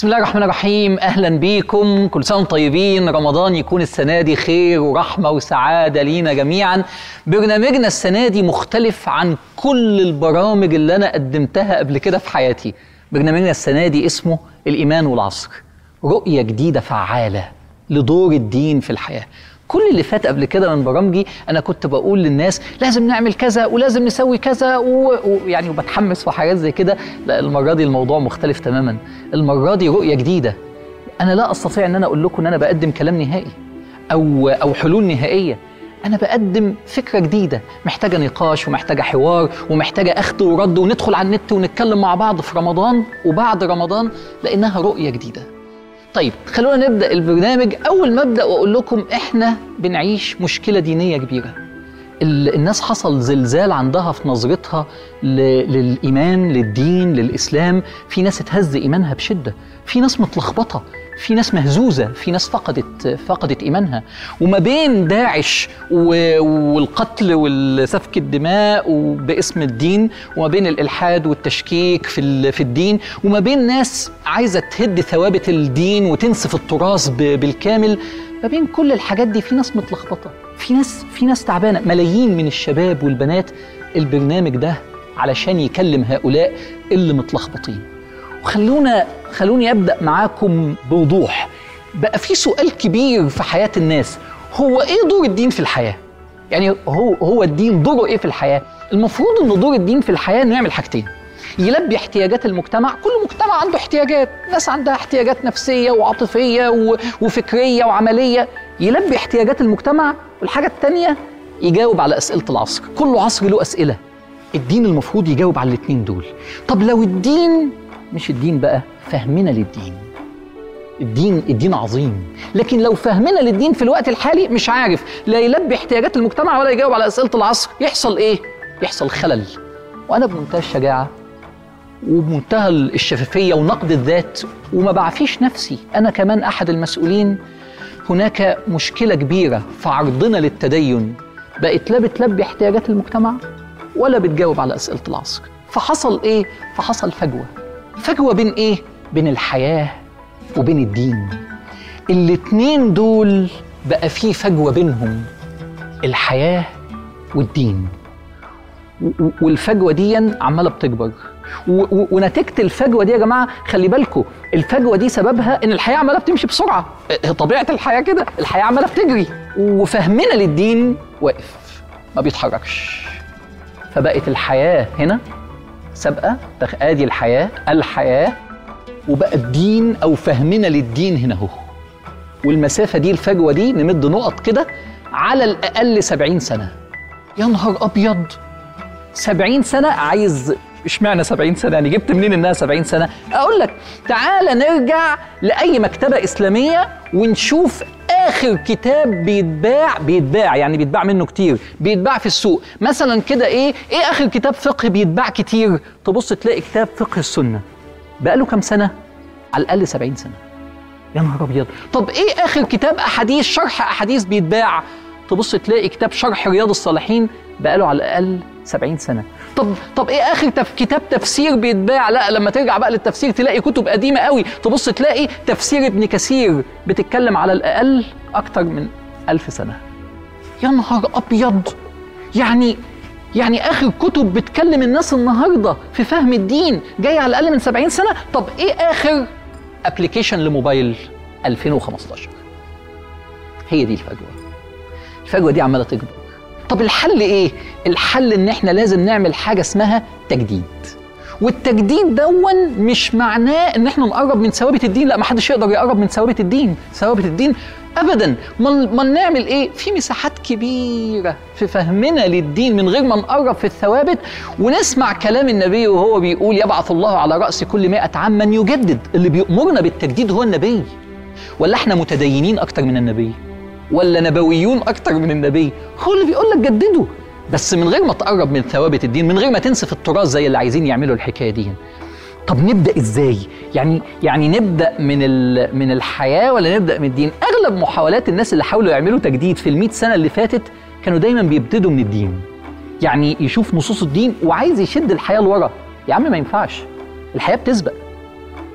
بسم الله الرحمن الرحيم اهلا بيكم كل سنه وانتم طيبين رمضان يكون السنه دي خير ورحمه وسعاده لينا جميعا برنامجنا السنه دي مختلف عن كل البرامج اللي انا قدمتها قبل كده في حياتي برنامجنا السنه دي اسمه الايمان والعصر رؤيه جديده فعاله لدور الدين في الحياه كل اللي فات قبل كده من برامجي انا كنت بقول للناس لازم نعمل كذا ولازم نسوي كذا ويعني و... وبتحمس وحاجات زي كده لا المره دي الموضوع مختلف تماما المره دي رؤيه جديده انا لا استطيع ان انا اقول لكم ان انا بقدم كلام نهائي او او حلول نهائيه انا بقدم فكره جديده محتاجه نقاش ومحتاجه حوار ومحتاجه اخذ ورد وندخل على النت ونتكلم مع بعض في رمضان وبعد رمضان لانها رؤيه جديده طيب خلونا نبدا البرنامج اول ما ابدا واقول لكم احنا بنعيش مشكله دينيه كبيره الناس حصل زلزال عندها في نظرتها للايمان للدين للاسلام في ناس اتهز ايمانها بشده في ناس متلخبطه في ناس مهزوزه في ناس فقدت فقدت ايمانها وما بين داعش والقتل والسفك الدماء باسم الدين وما بين الالحاد والتشكيك في في الدين وما بين ناس عايزه تهد ثوابت الدين وتنسف التراث بالكامل ما بين كل الحاجات دي في ناس متلخبطه في ناس في ناس تعبانه ملايين من الشباب والبنات البرنامج ده علشان يكلم هؤلاء اللي متلخبطين وخلونا خلوني ابدا معاكم بوضوح بقى في سؤال كبير في حياه الناس هو ايه دور الدين في الحياه يعني هو هو الدين دوره ايه في الحياه المفروض ان دور الدين في الحياه انه يعمل حاجتين يلبي احتياجات المجتمع كل مجتمع عنده احتياجات ناس عندها احتياجات نفسيه وعاطفيه وفكريه وعمليه يلبي احتياجات المجتمع والحاجه الثانيه يجاوب على اسئله العصر كل عصر له اسئله الدين المفروض يجاوب على الاثنين دول طب لو الدين مش الدين بقى فهمنا للدين الدين الدين عظيم لكن لو فهمنا للدين في الوقت الحالي مش عارف لا يلبي احتياجات المجتمع ولا يجاوب على اسئله العصر يحصل ايه يحصل خلل وانا بمنتهى الشجاعه وبمنتهى الشفافيه ونقد الذات وما بعفيش نفسي انا كمان احد المسؤولين هناك مشكله كبيره في عرضنا للتدين بقت لا بتلبي احتياجات المجتمع ولا بتجاوب على اسئله العصر فحصل ايه فحصل فجوه فجوه بين ايه بين الحياه وبين الدين الاتنين دول بقى في فجوه بينهم الحياه والدين والفجوه دي عماله بتكبر ونتيجه الفجوه دي يا جماعه خلي بالكم الفجوه دي سببها ان الحياه عماله بتمشي بسرعه طبيعه الحياه كده الحياه عماله بتجري وفهمنا للدين واقف ما بيتحركش فبقت الحياه هنا سابقه ادي الحياه الحياه وبقى الدين او فهمنا للدين هنا اهو والمسافه دي الفجوه دي نمد نقط كده على الاقل سبعين سنه يا نهار ابيض سبعين سنه عايز اشمعنى 70 سنه يعني جبت منين انها 70 سنه اقول لك تعال نرجع لاي مكتبه اسلاميه ونشوف اخر كتاب بيتباع بيتباع يعني بيتباع منه كتير بيتباع في السوق مثلا كده ايه ايه اخر كتاب فقه بيتباع كتير تبص تلاقي كتاب فقه السنه بقاله كام سنه على الاقل 70 سنه يا نهار ابيض طب ايه اخر كتاب احاديث شرح احاديث بيتباع تبص تلاقي كتاب شرح رياض الصالحين بقاله على الاقل 70 سنه طب طب ايه اخر تف... كتاب تفسير بيتباع لا لما ترجع بقى للتفسير تلاقي كتب قديمه قوي تبص تلاقي تفسير ابن كثير بتتكلم على الاقل اكتر من ألف سنه يا نهار ابيض يعني يعني اخر كتب بتكلم الناس النهارده في فهم الدين جاي على الاقل من 70 سنه طب ايه اخر ابلكيشن لموبايل 2015 هي دي الفجوه الفجوه دي عماله تكبر طب الحل ايه الحل ان احنا لازم نعمل حاجه اسمها تجديد والتجديد دون مش معناه ان احنا نقرب من ثوابت الدين لا ما حدش يقدر يقرب من ثوابت الدين ثوابت الدين ابدا ما نعمل ايه في مساحات كبيره في فهمنا للدين من غير ما نقرب في الثوابت ونسمع كلام النبي وهو بيقول يبعث الله على راس كل مئة عام من يجدد اللي بيأمرنا بالتجديد هو النبي ولا احنا متدينين اكتر من النبي ولا نبويون اكتر من النبي هو اللي بيقول لك جددوا بس من غير ما تقرب من ثوابت الدين من غير ما تنسف التراث زي اللي عايزين يعملوا الحكايه دي طب نبدا ازاي يعني يعني نبدا من من الحياه ولا نبدا من الدين اغلب محاولات الناس اللي حاولوا يعملوا تجديد في ال سنه اللي فاتت كانوا دايما بيبتدوا من الدين يعني يشوف نصوص الدين وعايز يشد الحياه لورا يا عم ما ينفعش الحياه بتسبق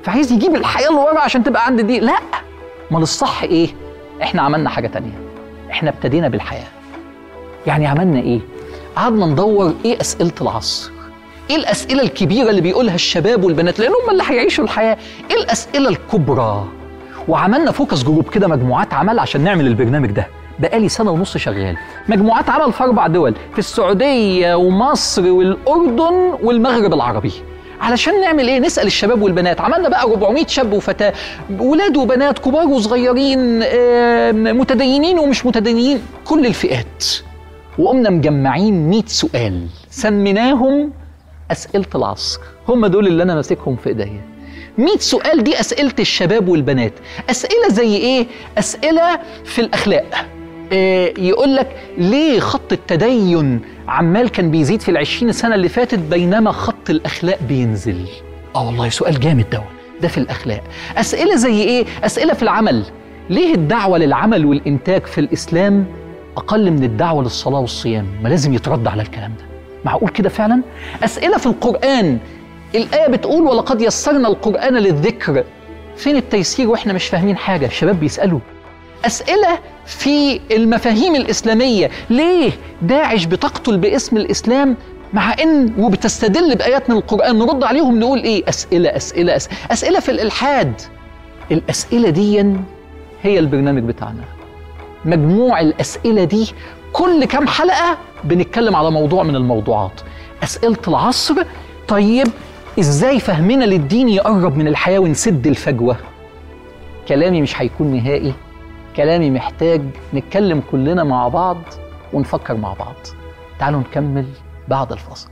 فعايز يجيب الحياه اللي ورا عشان تبقى عند دي لا امال الصح ايه احنا عملنا حاجه تانية احنا ابتدينا بالحياه يعني عملنا ايه قعدنا ندور ايه اسئله العصر ايه الاسئله الكبيره اللي بيقولها الشباب والبنات لان هم اللي هيعيشوا الحياه ايه الاسئله الكبرى وعملنا فوكس جروب كده مجموعات عمل عشان نعمل البرنامج ده بقالي سنه ونص شغال مجموعات عمل في اربع دول في السعوديه ومصر والاردن والمغرب العربي علشان نعمل ايه نسال الشباب والبنات عملنا بقى 400 شاب وفتاه ولاد وبنات كبار وصغيرين آه، متدينين ومش متدينين كل الفئات وقمنا مجمعين 100 سؤال سميناهم اسئله العصر هم دول اللي انا ماسكهم في ايديا 100 سؤال دي اسئله الشباب والبنات اسئله زي ايه اسئله في الاخلاق آه، يقول لك ليه خط التدين عمال كان بيزيد في العشرين سنة اللي فاتت بينما خط الأخلاق بينزل آه والله سؤال جامد ده ده في الأخلاق أسئلة زي إيه؟ أسئلة في العمل ليه الدعوة للعمل والإنتاج في الإسلام أقل من الدعوة للصلاة والصيام ما لازم يترد على الكلام ده معقول كده فعلا؟ أسئلة في القرآن الآية بتقول ولقد يسرنا القرآن للذكر فين التيسير واحنا مش فاهمين حاجة الشباب بيسألوا أسئلة في المفاهيم الإسلامية ليه داعش بتقتل باسم الإسلام مع ان وبتستدل بايات من القران نرد عليهم نقول ايه اسئله اسئله اسئله, أسئلة في الالحاد الاسئله دي هي البرنامج بتاعنا مجموع الاسئله دي كل كام حلقه بنتكلم على موضوع من الموضوعات اسئله العصر طيب ازاي فهمنا للدين يقرب من الحياه ونسد الفجوه كلامي مش هيكون نهائي كلامي محتاج نتكلم كلنا مع بعض ونفكر مع بعض تعالوا نكمل بعد الفاصل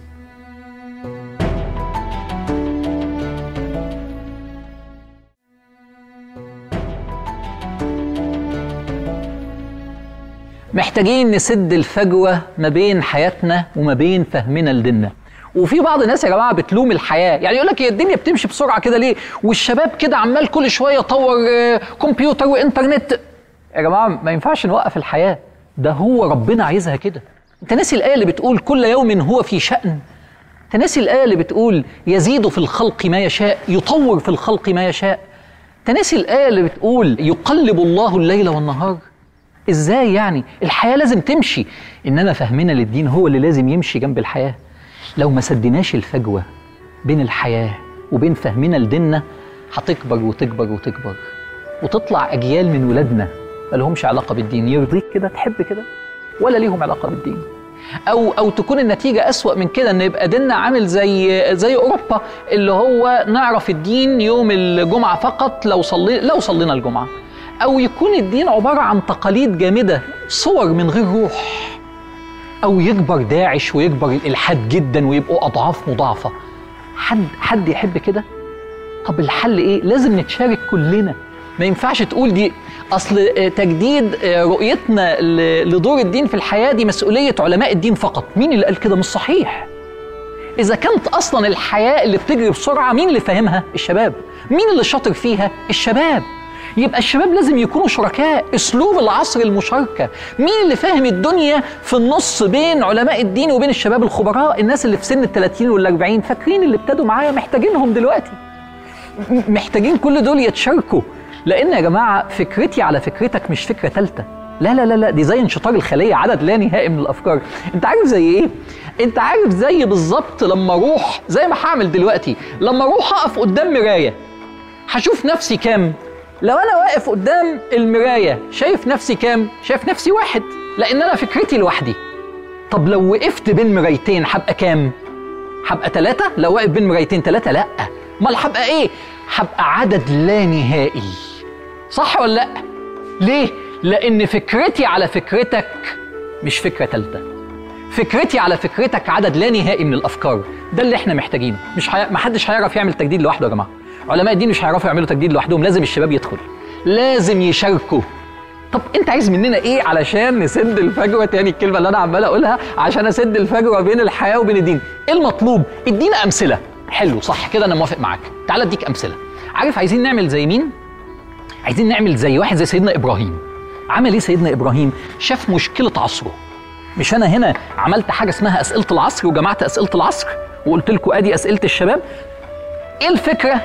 محتاجين نسد الفجوة ما بين حياتنا وما بين فهمنا لديننا وفي بعض الناس يا جماعه بتلوم الحياه يعني يقول لك هي الدنيا بتمشي بسرعه كده ليه والشباب كده عمال كل شويه يطور آه، كمبيوتر وانترنت يا جماعه ما ينفعش نوقف الحياه ده هو ربنا عايزها كده انت ناسي الايه اللي بتقول كل يوم هو في شأن انت ناسي الايه اللي بتقول يزيد في الخلق ما يشاء يطور في الخلق ما يشاء انت ناسي الايه اللي بتقول يقلب الله الليل والنهار ازاي يعني الحياه لازم تمشي انما فهمنا للدين هو اللي لازم يمشي جنب الحياه لو ما سديناش الفجوه بين الحياه وبين فهمنا لديننا هتكبر وتكبر وتكبر وتطلع اجيال من ولادنا ما لهمش علاقه بالدين يرضيك كده تحب كده ولا ليهم علاقه بالدين او او تكون النتيجه اسوا من كده ان يبقى ديننا عامل زي زي اوروبا اللي هو نعرف الدين يوم الجمعه فقط لو صلي لو صلينا الجمعه او يكون الدين عباره عن تقاليد جامده صور من غير روح او يكبر داعش ويكبر الالحاد جدا ويبقوا اضعاف مضاعفه حد حد يحب كده طب الحل ايه لازم نتشارك كلنا ما ينفعش تقول دي اصل آه، تجديد آه، رؤيتنا ل- لدور الدين في الحياه دي مسؤوليه علماء الدين فقط مين اللي قال كده مش صحيح اذا كانت اصلا الحياه اللي بتجري بسرعه مين اللي فاهمها الشباب مين اللي شاطر فيها الشباب يبقى الشباب لازم يكونوا شركاء اسلوب العصر المشاركه مين اللي فاهم الدنيا في النص بين علماء الدين وبين الشباب الخبراء الناس اللي في سن ال 30 وال 40 فاكرين اللي ابتدوا معايا محتاجينهم دلوقتي م- محتاجين كل دول يتشاركوا لان يا جماعه فكرتي على فكرتك مش فكره ثالثه لا لا لا لا دي زي انشطار الخليه عدد لا نهائي من الافكار انت عارف زي ايه انت عارف زي بالظبط لما اروح زي ما هعمل دلوقتي لما اروح اقف قدام مرايه هشوف نفسي كام لو انا واقف قدام المرايه شايف نفسي كام شايف نفسي واحد لان انا فكرتي لوحدي طب لو وقفت بين مرايتين هبقى كام هبقى ثلاثة لو واقف بين مرايتين ثلاثة لا امال هبقى ايه هبقى عدد لا نهائي صح ولا لا ليه لان فكرتي على فكرتك مش فكرة ثالثة فكرتي على فكرتك عدد لا نهائي من الافكار ده اللي احنا محتاجينه مش حي... محدش هيعرف يعمل تجديد لوحده يا جماعه علماء الدين مش هيعرفوا يعملوا تجديد لوحدهم لازم الشباب يدخل لازم يشاركوا طب انت عايز مننا ايه علشان نسد الفجوه تاني الكلمه اللي انا عمال اقولها عشان اسد الفجوه بين الحياه وبين الدين ايه المطلوب ادينا امثله حلو صح كده انا موافق معاك تعال اديك امثله عارف عايزين نعمل زي مين عايزين نعمل زي واحد زي سيدنا ابراهيم عمل ايه سيدنا ابراهيم شاف مشكله عصره مش انا هنا عملت حاجه اسمها اسئله العصر وجمعت اسئله العصر وقلت لكم ادي اسئله الشباب ايه الفكره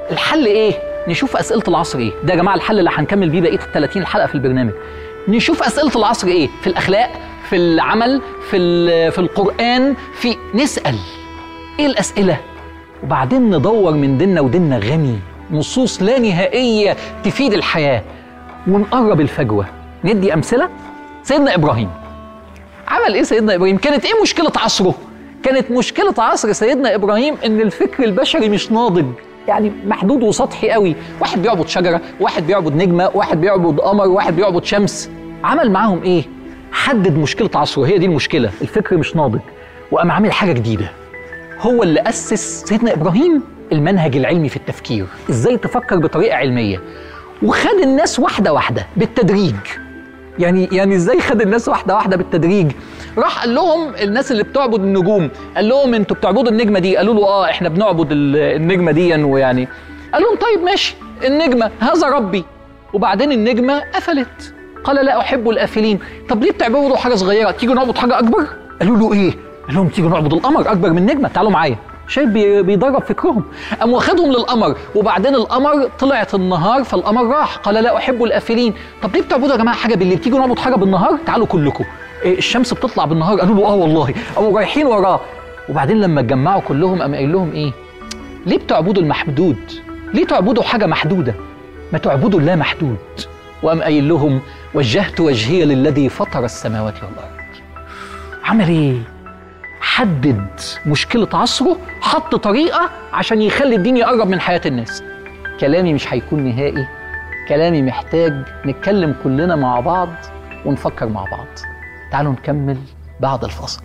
الحل ايه نشوف اسئله العصر ايه ده يا جماعه الحل اللي هنكمل بيه بقيه ال 30 حلقه في البرنامج نشوف اسئله العصر ايه في الاخلاق في العمل في ال- في القران في نسال ايه الاسئله وبعدين ندور من ديننا وديننا غني نصوص لا نهائيه تفيد الحياه ونقرب الفجوه ندي امثله سيدنا ابراهيم عمل ايه سيدنا ابراهيم كانت ايه مشكله عصره كانت مشكله عصر سيدنا ابراهيم ان الفكر البشري مش ناضج يعني محدود وسطحي قوي واحد بيعبد شجره واحد بيعبد نجمه واحد بيعبد قمر واحد بيعبد شمس عمل معاهم ايه حدد مشكله عصره هي دي المشكله الفكر مش ناضج وقام عامل حاجه جديده هو اللي اسس سيدنا ابراهيم المنهج العلمي في التفكير ازاي تفكر بطريقه علميه وخد الناس واحده واحده بالتدريج يعني يعني ازاي خد الناس واحده واحده بالتدريج راح قال لهم الناس اللي بتعبد النجوم قال لهم انتوا بتعبدوا النجمه دي قالوا له اه احنا بنعبد ال- النجمه دي ويعني قال لهم طيب ماشي النجمه هذا ربي وبعدين النجمه قفلت قال لا احب الافلين طب ليه بتعبدوا حاجه صغيره تيجوا نعبد حاجه اكبر قالوا له ايه قال لهم تيجوا نعبد القمر اكبر من النجمه تعالوا معايا شايف بي- بيدرب فكرهم قام واخدهم للقمر وبعدين القمر طلعت النهار فالقمر راح قال لا احب الافلين طب ليه بتعبدوا يا جماعه حاجه بالليل تيجوا نعبد حاجه بالنهار تعالوا كلكم إيه الشمس بتطلع بالنهار قالوا له اه والله قاموا رايحين وراه وبعدين لما اتجمعوا كلهم قام قايل لهم ايه ليه بتعبدوا المحدود ليه تعبدوا حاجه محدوده ما تعبدوا الله محدود وقام قايل لهم وجهت وجهي للذي فطر السماوات والارض عمل ايه حدد مشكلة عصره حط طريقة عشان يخلي الدين يقرب من حياة الناس كلامي مش هيكون نهائي كلامي محتاج نتكلم كلنا مع بعض ونفكر مع بعض تعالوا نكمل بعد الفاصل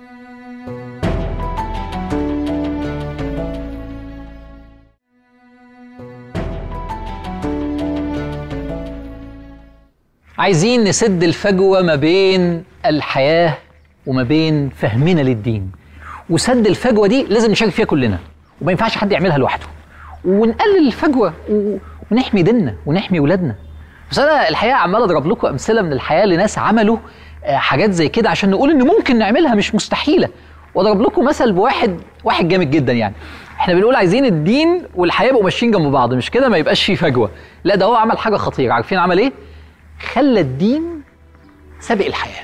عايزين نسد الفجوة ما بين الحياة وما بين فهمنا للدين وسد الفجوة دي لازم نشارك فيها كلنا وما ينفعش حد يعملها لوحده ونقلل الفجوة و- ونحمي ديننا ونحمي ولادنا بس انا الحقيقة عمال اضرب لكم امثلة من الحياة لناس عملوا آه، حاجات زي كده عشان نقول ان ممكن نعملها مش مستحيلة واضرب لكم مثل بواحد واحد جامد جدا يعني احنا بنقول عايزين الدين والحياة يبقوا ماشيين جنب بعض مش كده ما يبقاش في فجوة لا ده هو عمل حاجة خطيرة عارفين عمل ايه خلى الدين سابق الحياه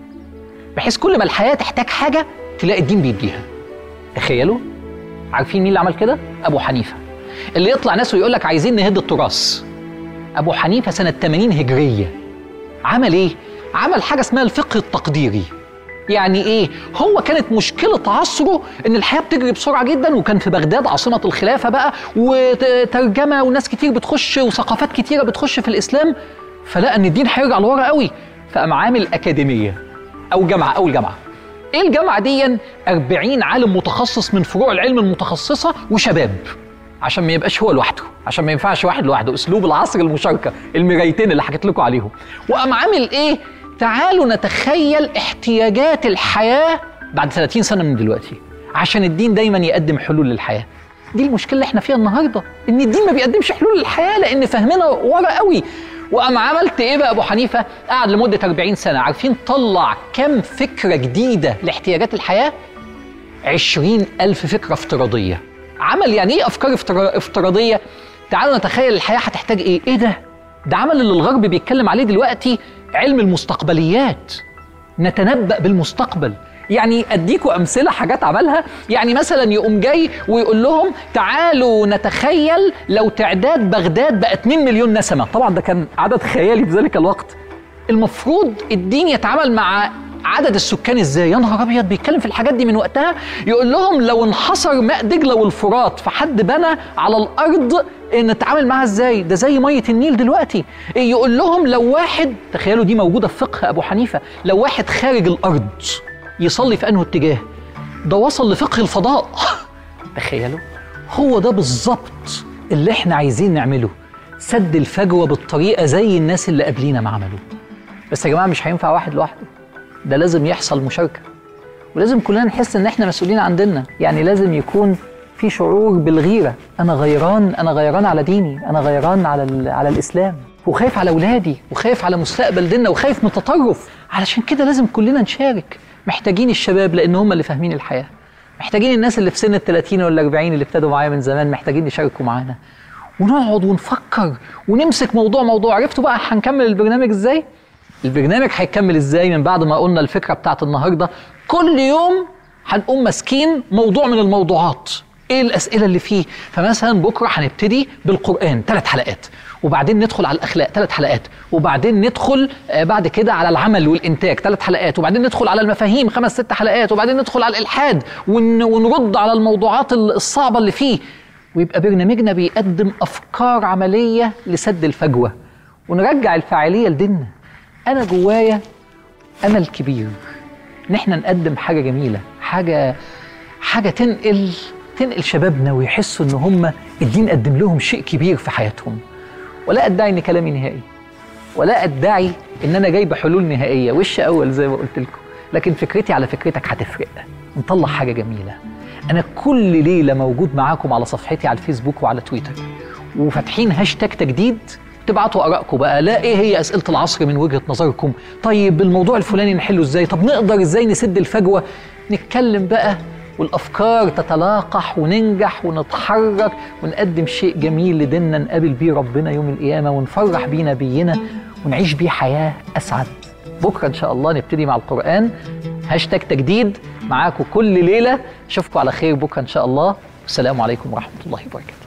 بحيث كل ما الحياه تحتاج حاجه تلاقي الدين بيديها تخيلوا عارفين مين اللي عمل كده ابو حنيفه اللي يطلع ناس ويقول لك عايزين نهد التراث ابو حنيفه سنه 80 هجريه عمل ايه عمل حاجه اسمها الفقه التقديري يعني ايه هو كانت مشكله عصره ان الحياه بتجري بسرعه جدا وكان في بغداد عاصمه الخلافه بقى وترجمه وناس كتير بتخش وثقافات كتيره بتخش في الاسلام فلقى ان الدين هيرجع لورا قوي فقام عامل اكاديميه او جامعه اول جامعه ايه الجامعه دي 40 عالم متخصص من فروع العلم المتخصصه وشباب عشان ما يبقاش هو لوحده عشان ما ينفعش واحد لوحده اسلوب العصر المشاركه المرايتين اللي حكيت لكم عليهم وقام عامل ايه تعالوا نتخيل احتياجات الحياه بعد 30 سنه من دلوقتي عشان الدين دايما يقدم حلول للحياه دي المشكله اللي احنا فيها النهارده ان الدين ما بيقدمش حلول للحياه لان فهمنا ورا قوي وقام عملت ايه بقى ابو حنيفه قعد لمده 40 سنه عارفين طلع كم فكره جديده لاحتياجات الحياه عشرين ألف فكرة افتراضية عمل يعني إيه أفكار افترا- افتراضية؟ تعالوا نتخيل الحياة هتحتاج إيه؟ إيه ده؟ ده عمل اللي الغرب بيتكلم عليه دلوقتي علم المستقبليات نتنبأ بالمستقبل يعني اديكوا امثله حاجات عملها يعني مثلا يقوم جاي ويقول لهم تعالوا نتخيل لو تعداد بغداد بقى 2 مليون نسمه طبعا ده كان عدد خيالي في ذلك الوقت المفروض الدين يتعامل مع عدد السكان ازاي يا نهار ابيض بيتكلم في الحاجات دي من وقتها يقول لهم لو انحصر ماء دجله والفرات فحد بنى على الارض نتعامل معاها ازاي ده زي ميه النيل دلوقتي يقول لهم لو واحد تخيلوا دي موجوده في فقه ابو حنيفه لو واحد خارج الارض يصلي في انه اتجاه ده وصل لفقه الفضاء تخيلوا هو ده بالظبط اللي احنا عايزين نعمله سد الفجوه بالطريقه زي الناس اللي قبلينا ما عملوا بس يا جماعه مش هينفع واحد لوحده ده لازم يحصل مشاركه ولازم كلنا نحس ان احنا مسؤولين عن ديننا يعني لازم يكون في شعور بالغيره انا غيران انا غيران على ديني انا غيران على ال- على الاسلام وخايف على اولادي وخايف على مستقبل ديننا وخايف من التطرف علشان كده لازم كلنا نشارك محتاجين الشباب لان هم اللي فاهمين الحياه محتاجين الناس اللي في سن ال 30 ولا 40 اللي ابتدوا معايا من زمان محتاجين يشاركوا معانا ونقعد ونفكر ونمسك موضوع موضوع عرفتوا بقى هنكمل البرنامج ازاي البرنامج هيكمل ازاي من بعد ما قلنا الفكره بتاعت النهارده كل يوم هنقوم ماسكين موضوع من الموضوعات ايه الاسئله اللي فيه فمثلا بكره هنبتدي بالقران ثلاث حلقات وبعدين ندخل على الاخلاق ثلاث حلقات وبعدين ندخل آه بعد كده على العمل والانتاج ثلاث حلقات وبعدين ندخل على المفاهيم خمس ست حلقات وبعدين ندخل على الالحاد ون ونرد على الموضوعات الصعبه اللي فيه ويبقى برنامجنا بيقدم افكار عمليه لسد الفجوه ونرجع الفاعليه لديننا انا جوايا امل كبير ان احنا نقدم حاجه جميله حاجه حاجه تنقل تنقل شبابنا ويحسوا ان هم الدين قدم لهم شيء كبير في حياتهم ولا ادعي ان كلامي نهائي ولا ادعي ان انا جايب حلول نهائيه وش اول زي ما قلت لكم لكن فكرتي على فكرتك هتفرق نطلع حاجه جميله انا كل ليله موجود معاكم على صفحتي على الفيسبوك وعلى تويتر وفاتحين هاشتاج تجديد تبعتوا ارائكم بقى لا ايه هي اسئله العصر من وجهه نظركم طيب الموضوع الفلاني نحله ازاي طب نقدر ازاي نسد الفجوه نتكلم بقى والافكار تتلاقح وننجح ونتحرك ونقدم شيء جميل لديننا نقابل بيه ربنا يوم القيامه ونفرح بيه نبينا ونعيش بيه حياه اسعد بكره ان شاء الله نبتدي مع القران هاشتاج تجديد معاكم كل ليله اشوفكم على خير بكره ان شاء الله والسلام عليكم ورحمه الله وبركاته